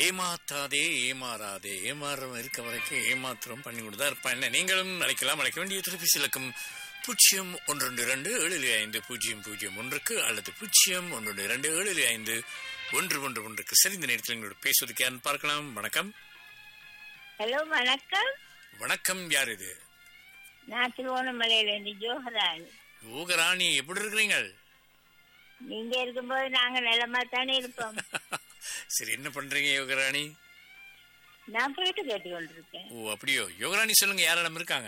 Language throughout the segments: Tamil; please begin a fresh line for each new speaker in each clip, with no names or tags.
ஏமாத்தாதே ஏமாறாதே ஏமாறம் இருக்க வரைக்கும் ஏமாத்திரம் பண்ணி கொடுத்தா இருப்பான் என்ன நீங்களும் அழைக்கலாம் அழைக்க வேண்டிய தொலைபேசி இலக்கம் பூஜ்ஜியம் ஒன்று இரண்டு ஏழு ஐந்து பூஜ்ஜியம் பூஜ்ஜியம் ஒன்றுக்கு அல்லது பூஜ்ஜியம் ஒன்று இரண்டு ஏழு ஐந்து ஒன்று ஒன்று ஒன்றுக்கு சரி இந்த நேரத்தில் எங்களோட பேசுவதற்கு யாருன்னு பார்க்கலாம் வணக்கம்
ஹலோ வணக்கம்
வணக்கம் யார் இது
நான் திருவோணமலையில இருந்து ஜோகராணி
யோகராணி எப்படி இருக்கிறீங்க
நீங்க இருக்கும்போது நாங்க நிலமா தானே இருப்போம்
சரி என்ன பண்றீங்க யோகராணி
நான் போயிட்டு கேட்டு கொண்டிருக்கேன்
ஓ அப்படியோ யோகராணி சொல்லுங்க யாரிடம் இருக்காங்க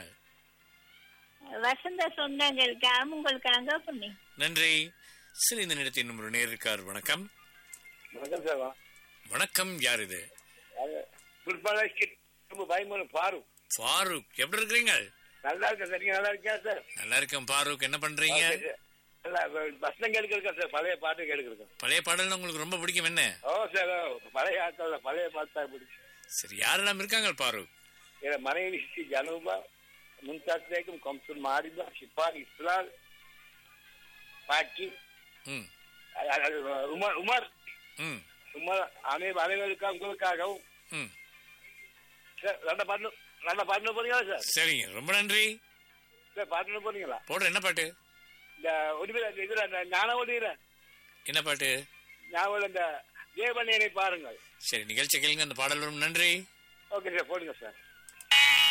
வசந்த சொந்தங்களுக்கு அவங்களுக்காக பண்ணி
நன்றி சரி இந்த நேரத்தில் இன்னும் ஒரு நேர் இருக்கார் வணக்கம்
வணக்கம் சார்
வணக்கம் யார் இது
பிற்பாடு ரொம்ப பயமான பாரு
ஃபாரூக் எப்படி இருக்கிறீங்க
நல்லா இருக்கேன் சார் நீங்க நல்லா இருக்கா சார்
நல்லா இருக்கேன் ஃபாரூக் என்ன பண்றீங்க
நல்லா பசங்க கேட்க சார் பழைய பாட்டு கேட்க
பழைய பாடல் உங்களுக்கு ரொம்ப பிடிக்கும் என்ன
ஓ சார் ஓ, பழைய ஆட்கள் பழைய பாட்டு தான் பிடிச்சி
சரி யாரெல்லாம் இருக்காங்க ஃபாரூக்
என் மனைவி ஸ்ரீ ஜனூபா முன்தாஸ் பேகம் கம்சுல் மாரிபா ஷிஃபான் இஸ்லால் பாக்கி
ம்
அ- அ- அது உமர் உமர்
ம்
உமர் அனை அனைவருக்கும் உங்களுக்காகவும்
ம்
சார் நல்ல பாட்டு நல்ல பாட்டு போறீங்களா சார்
சரிங்க ரொம்ப நன்றி
சார் பாட்டு போறீங்களா
போடுற என்ன பாட்டு
இந்த ஒளிவில் இதுல இந்த ஞான ஒளியில
என்ன பாட்டு
ஞாபகம் இந்த தேவநேரை பாருங்கள்
சரி நிகழ்ச்சி கேளுங்க அந்த பாடல் வரும் நன்றி
ஓகே சார் போடுங்க சார்